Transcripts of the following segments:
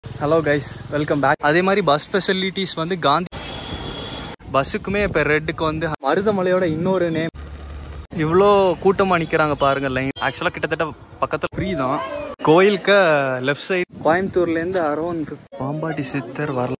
hello guys welcome back அதே மாதிரி bus facilities வந்து காந்தி பஸ்ஸுக்குமே இப்போ ரெட்டுக்கு வந்து மருதமலையோட இன்னொரு நேம் இவ்வளோ கூட்டமாக நிற்கிறாங்க பாருங்க லைன் ஆக்சுவலாக கிட்டத்தட்ட பக்கத்தில் ஃப்ரீ தான் கோயிலுக்கு லெஃப்ட் சைடு கோயம்புத்தூர்லேருந்து அரௌண்ட் பாம்பாட்டி சித்தர் வரல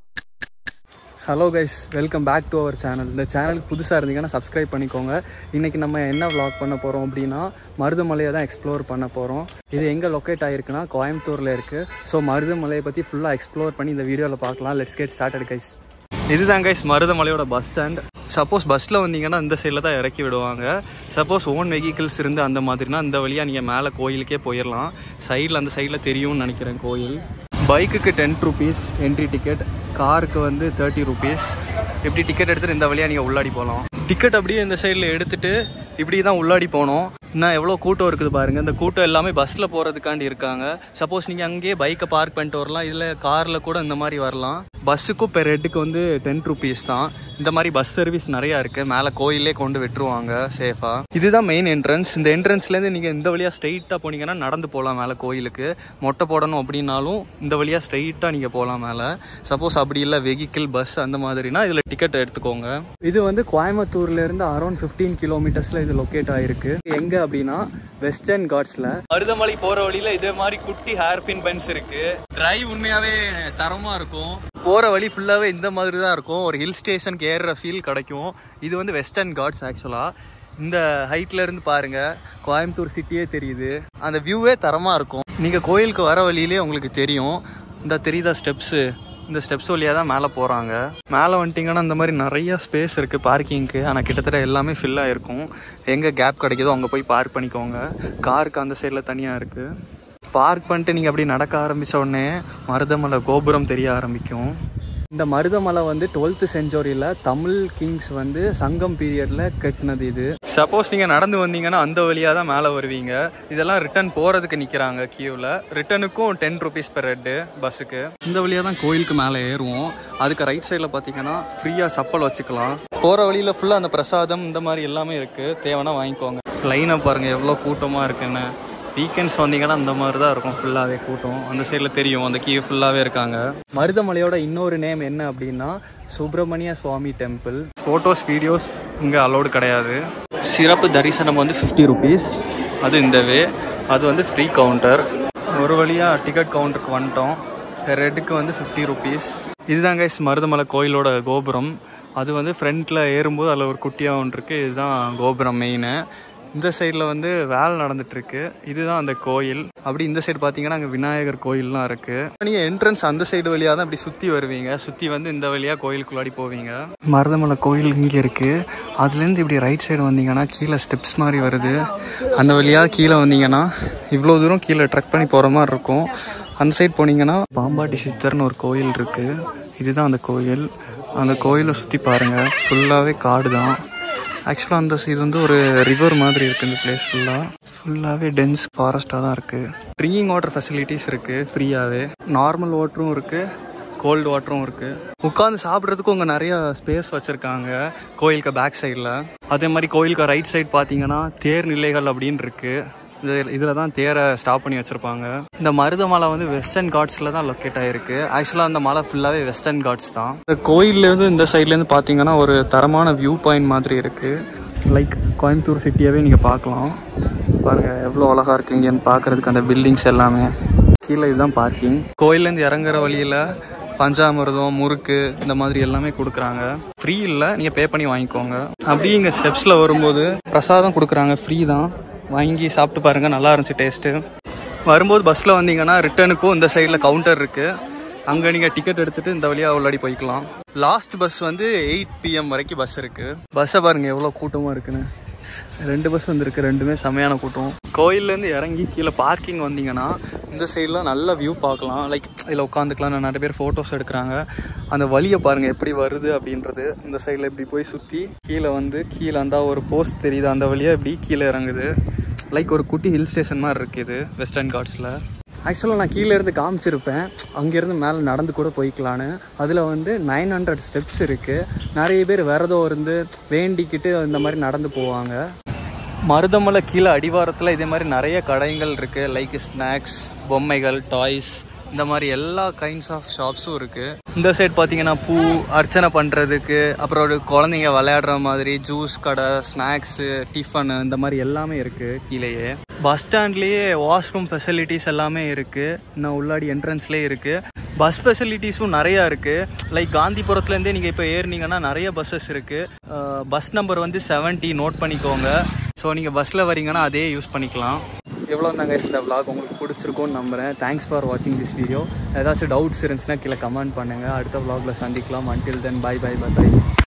hello guys welcome back to our channel இந்த சேனலுக்கு புதுசாக இருந்தீங்கன்னா சப்ஸ்கிரைப் பண்ணிக்கோங்க இன்றைக்கி நம்ம என்ன vlog பண்ண போகிறோம் அப்படின்னா மருதமலையை தான் எக்ஸ்ப்ளோர் பண்ண போகிறோம் இது எங்கே லொக்கேட் ஆகிருக்குன்னா கோயம்புத்தூரில் இருக்குது ஸோ மருதமலையை பற்றி ஃபுல்லாக எக்ஸ்ப்ளோர் பண்ணி இந்த வீடியோவில் பார்க்கலாம் லெட்ஸ் கெட் ஸ்டார்டட் கைஸ் இதுதான் கைஸ் மருதமலையோட பஸ் ஸ்டாண்ட் சப்போஸ் பஸ்ஸில் வந்தீங்கன்னா இந்த சைடில் தான் இறக்கி விடுவாங்க சப்போஸ் ஓன் வெஹிக்கிள்ஸ் இருந்து அந்த மாதிரினா இந்த வழியாக நீங்கள் மேலே கோயிலுக்கே போயிடலாம் சைடில் அந்த சைடில் தெரியும்னு நினைக்கிறேன் கோயில் பைக்குக்கு டென் ருபீஸ் என்ட்ரி டிக்கெட் காருக்கு வந்து தேர்ட்டி ருபீஸ் இப்படி டிக்கெட் எடுத்துகிட்டு இந்த வழியாக நீங்கள் உள்ளாடி போகலாம் டிக்கெட் அப்படியே இந்த சைடில் எடுத்துட்டு இப்படி தான் உள்ளாடி போனோம் இன்னும் எவ்வளோ கூட்டம் இருக்குது பாருங்கள் இந்த கூட்டம் எல்லாமே பஸ்ஸில் போகிறதுக்காண்டி இருக்காங்க சப்போஸ் நீங்கள் அங்கேயே பைக்கை பார்க் பண்ணிட்டு வரலாம் இதில் காரில் கூட இந்த மாதிரி வரலாம் பஸ்ஸுக்கும் பெர் ஹெட்டுக்கு வந்து டென் ருபீஸ் தான் இந்த மாதிரி பஸ் சர்வீஸ் நிறையா இருக்குது மேலே கோயிலே கொண்டு விட்டுருவாங்க சேஃபாக இதுதான் மெயின் என்ட்ரன்ஸ் இந்த என்ட்ரன்ஸ்லேருந்து நீங்கள் இந்த வழியாக ஸ்ட்ரைட்டாக போனீங்கன்னா நடந்து போகலாம் மேலே கோயிலுக்கு மொட்டை போடணும் அப்படின்னாலும் இந்த வழியாக ஸ்ட்ரைட்டாக நீங்கள் போகலாம் மேலே சப்போஸ் அப்படி இல்லை வெஹிக்கிள் பஸ் அந்த மாதிரினா இதில் டிக்கெட் எடுத்துக்கோங்க இது வந்து கோயம்புத்தூர்லேருந்து அரௌண்ட் ஃபிஃப்டீன் கிலோமீட்டர்ஸில் இது லொக்கேட் ஆகிருக்கு எங்கே அப்படின்னா வெஸ்டர்ன் காட்ஸில் மருதமலை போகிற வழியில் இதே மாதிரி குட்டி ஹேர் பின் பென்ஸ் இருக்குது டிரைவ் உண்மையாகவே தரமாக இருக்கும் போகிற வழி ஃபுல்லாகவே இந்த மாதிரி தான் இருக்கும் ஒரு ஹில் ஸ்டேஷனுக்கு ஏறுற ஃபீல் கிடைக்கும் இது வந்து வெஸ்டர்ன் காட்ஸ் ஆக்சுவலாக இந்த ஹைட்ல இருந்து பாருங்க கோயம்புத்தூர் சிட்டியே தெரியுது அந்த வியூவே தரமாக இருக்கும் நீங்கள் கோயிலுக்கு வர வழியிலே உங்களுக்கு தெரியும் இந்த தெரியுதா ஸ்டெப்ஸு இந்த ஸ்டெப்ஸ் வழியாக தான் மேலே போகிறாங்க மேலே வந்துட்டிங்கன்னா இந்த மாதிரி நிறைய ஸ்பேஸ் இருக்குது பார்க்கிங்க்கு ஆனால் கிட்டத்தட்ட எல்லாமே ஃபில் ஆகிருக்கும் எங்கே கேப் கிடைக்குதோ அங்கே போய் பார்க் பண்ணிக்கோங்க காருக்கு அந்த சைடில் தனியாக இருக்குது பார்க் பண்ணிட்டு நீங்கள் அப்படி நடக்க ஆரம்பித்த உடனே மருதமலை கோபுரம் தெரிய ஆரம்பிக்கும் இந்த மருதமலை வந்து டுவெல்த்து செஞ்சுரியில் தமிழ் கிங்ஸ் வந்து சங்கம் பீரியடில் கட்டினது இது சப்போஸ் நீங்கள் நடந்து வந்தீங்கன்னா அந்த வழியாக தான் மேலே வருவீங்க இதெல்லாம் ரிட்டர்ன் போகிறதுக்கு நிற்கிறாங்க கியூவில் ரிட்டனுக்கும் டென் ருபீஸ் பெர் ஹெட்டு பஸ்ஸுக்கு இந்த வழியாக தான் கோயிலுக்கு மேலே ஏறுவோம் அதுக்கு ரைட் சைடில் பார்த்தீங்கன்னா ஃப்ரீயாக சப்பல் வச்சுக்கலாம் போகிற வழியில் ஃபுல்லாக அந்த பிரசாதம் இந்த மாதிரி எல்லாமே இருக்குது தேவைன்னா வாங்கிக்கோங்க லைனை பாருங்கள் எவ்வளோ கூட்டமாக இருக்குன்னு வீக்கெண்ட்ஸ் வந்தீங்கன்னா அந்த மாதிரி தான் இருக்கும் ஃபுல்லாகவே கூட்டம் அந்த சைடில் தெரியும் அந்த கீ ஃபுல்லாகவே இருக்காங்க மருதமலையோட இன்னொரு நேம் என்ன அப்படின்னா Subramaniya Swamy temple photos videos இங்கே அலோடு கிடையாது சிறப்பு தரிசனம் வந்து ஃபிஃப்டி ருபீஸ் அது இந்த வே அது வந்து ஃப்ரீ கவுண்டர் ஒரு வழியாக டிக்கெட் கவுண்டருக்கு வந்துட்டோம் ரெட்டுக்கு வந்து ஃபிஃப்டி ருபீஸ் இதுதான் கைஸ் மருதமலை கோயிலோட கோபுரம் அது வந்து ஃப்ரண்ட்டில் ஏறும்போது அதில் ஒரு குட்டியாக ஒன்று இருக்குது இதுதான் கோபுரம் மெயின் இந்த சைடில் வந்து வேலை நடந்துட்டுருக்கு இதுதான் அந்த கோயில் அப்படி இந்த சைடு பார்த்தீங்கன்னா அங்கே விநாயகர் கோயில்லாம் இருக்குது நீங்கள் என்ட்ரன்ஸ் அந்த சைடு வழியாக தான் அப்படி சுற்றி வருவீங்க சுற்றி வந்து இந்த வழியாக கோயிலுக்குள்ளாடி போவீங்க மருதமலை கோயில் இங்கே இருக்குது அதுலேருந்து இப்படி ரைட் சைடு வந்தீங்கன்னா கீழே ஸ்டெப்ஸ் மாதிரி வருது அந்த வழியாக கீழே வந்தீங்கன்னா இவ்வளோ தூரம் கீழே ட்ரெக் பண்ணி போகிற மாதிரி இருக்கும் அந்த சைடு போனீங்கன்னா பாம்பாட்டி சித்தர்னு ஒரு கோயில் இருக்குது இதுதான் அந்த கோயில் அந்த கோயிலை சுற்றி பாருங்கள் ஃபுல்லாகவே காடு தான் ஆக்சுவலாக அந்த இது வந்து ஒரு ரிவர் மாதிரி இருக்குது இந்த பிளேஸ் ஃபுல்லாக ஃபுல்லாகவே டென்ஸ் ஃபாரஸ்ட்டாக தான் இருக்குது ட்ரிங்கிங் வாட்டர் ஃபெசிலிட்டிஸ் இருக்குது ஃப்ரீயாகவே நார்மல் வாட்டரும் இருக்குது கோல்டு வாட்டரும் இருக்குது உட்காந்து சாப்பிட்றதுக்கும் உங்கள் நிறைய ஸ்பேஸ் வச்சுருக்காங்க கோயிலுக்கு பேக் சைடில் அதே மாதிரி கோயிலுக்கு ரைட் சைடு பார்த்தீங்கன்னா தேர் நிலைகள் அப்படின்னு இருக்குது இது இதில் தான் தேரை ஸ்டாப் பண்ணி வச்சுருப்பாங்க இந்த மருதமலை வந்து வெஸ்டர்ன் காட்ஸில் தான் லொக்கேட் ஆகிருக்கு ஆக்சுவலாக அந்த மலை ஃபுல்லாகவே வெஸ்டர்ன் காட்ஸ் தான் இந்த கோயிலேருந்து இந்த சைட்லேருந்து பார்த்தீங்கன்னா ஒரு தரமான வியூ பாயிண்ட் மாதிரி இருக்குது லைக் கோயம்புத்தூர் சிட்டியாகவே நீங்கள் பார்க்கலாம் பாருங்கள் எவ்வளோ அழகாக இருக்கீங்கன்னு பார்க்குறதுக்கு அந்த பில்டிங்ஸ் எல்லாமே கீழே இதுதான் பார்க்கிங் கோயிலேருந்து இறங்குற வழியில் பஞ்சாமிர்தம் முறுக்கு இந்த மாதிரி எல்லாமே கொடுக்குறாங்க ஃப்ரீ இல்லை நீங்கள் பே பண்ணி வாங்கிக்கோங்க அப்படியே இங்கே ஸ்டெப்ஸில் வரும்போது பிரசாதம் கொடுக்குறாங்க ஃப்ரீ தான் வாங்கி சாப்பிட்டு பாருங்கள் நல்லா இருந்துச்சு டேஸ்ட்டு வரும்போது பஸ்ஸில் வந்தீங்கன்னா ரிட்டர்னுக்கும் இந்த சைடில் கவுண்டர் இருக்குது அங்கே நீங்கள் டிக்கெட் எடுத்துகிட்டு இந்த வழியாக உள்ளாடி போய்க்கலாம் லாஸ்ட் பஸ் வந்து எயிட் பிஎம் வரைக்கும் பஸ் இருக்குது பஸ்ஸை பாருங்கள் எவ்வளோ கூட்டமாக இருக்குன்னு ரெண்டு பஸ் வந்துருக்கு ரெண்டுமே செமையான கூட்டம் கோயிலேருந்து இறங்கி கீழே பார்க்கிங் வந்தீங்கன்னா இந்த சைடில் நல்ல வியூ பார்க்கலாம் லைக் இதில் உட்காந்துக்கலாம் நிறைய பேர் ஃபோட்டோஸ் எடுக்கிறாங்க அந்த வழியை பாருங்கள் எப்படி வருது அப்படின்றது இந்த சைடில் இப்படி போய் சுற்றி கீழே வந்து கீழே அந்த ஒரு போஸ்ட் தெரியுது அந்த வழியாக இப்படி கீழே இறங்குது லைக் ஒரு குட்டி ஹில் ஸ்டேஷன் மாதிரி இருக்குது வெஸ்டர்ன் காட்ஸில் ஆக்சுவலாக நான் கீழே இருந்து காமிச்சிருப்பேன் அங்கேருந்து மேலே நடந்து கூட போய்க்கலான்னு அதில் வந்து நைன் ஹண்ட்ரட் ஸ்டெப்ஸ் இருக்குது நிறைய பேர் விரதம் இருந்து வேண்டிக்கிட்டு இந்த மாதிரி நடந்து போவாங்க மருதமலை கீழே அடிவாரத்தில் இதே மாதிரி நிறைய கடைகள் இருக்குது லைக் ஸ்நாக்ஸ் பொம்மைகள் டாய்ஸ் இந்த மாதிரி எல்லா கைண்ட்ஸ் ஆஃப் ஷாப்ஸும் இருக்கு இந்த சைடு பார்த்தீங்கன்னா பூ அர்ச்சனை பண்ணுறதுக்கு அப்புறம் ஒரு குழந்தைங்க விளையாடுற மாதிரி ஜூஸ் கடை ஸ்நாக்ஸு டிஃபனு இந்த மாதிரி எல்லாமே இருக்கு கீழேயே பஸ் ஸ்டாண்ட்லேயே வாஷ்ரூம் ஃபெசிலிட்டிஸ் எல்லாமே இருக்கு இன்னும் உள்ளாடி என்ட்ரன்ஸ்லேயே இருக்கு பஸ் ஃபெசிலிட்டிஸும் நிறையா இருக்குது லைக் காந்திபுரத்துலேருந்தே நீங்கள் இப்போ ஏறினீங்கன்னா நிறைய பஸ்ஸஸ் இருக்குது பஸ் நம்பர் வந்து செவன்ட்டி நோட் பண்ணிக்கோங்க ஸோ நீங்கள் பஸ்ஸில் வரீங்கன்னா அதே யூஸ் பண்ணிக்கலாம் எவ்வளோ தாங்க இந்த vlog உங்களுக்கு பிடிச்சிருக்கும்னு நம்புகிறேன் தேங்க்ஸ் ஃபார் வாட்சிங் திஸ் வீடியோ ஏதாச்சும் டவுட்ஸ் இருந்துச்சுன்னா கீழே கமெண்ட் பண்ணுங்கள் அடுத்த vlogல சந்திக்கலாம் until then bye bye by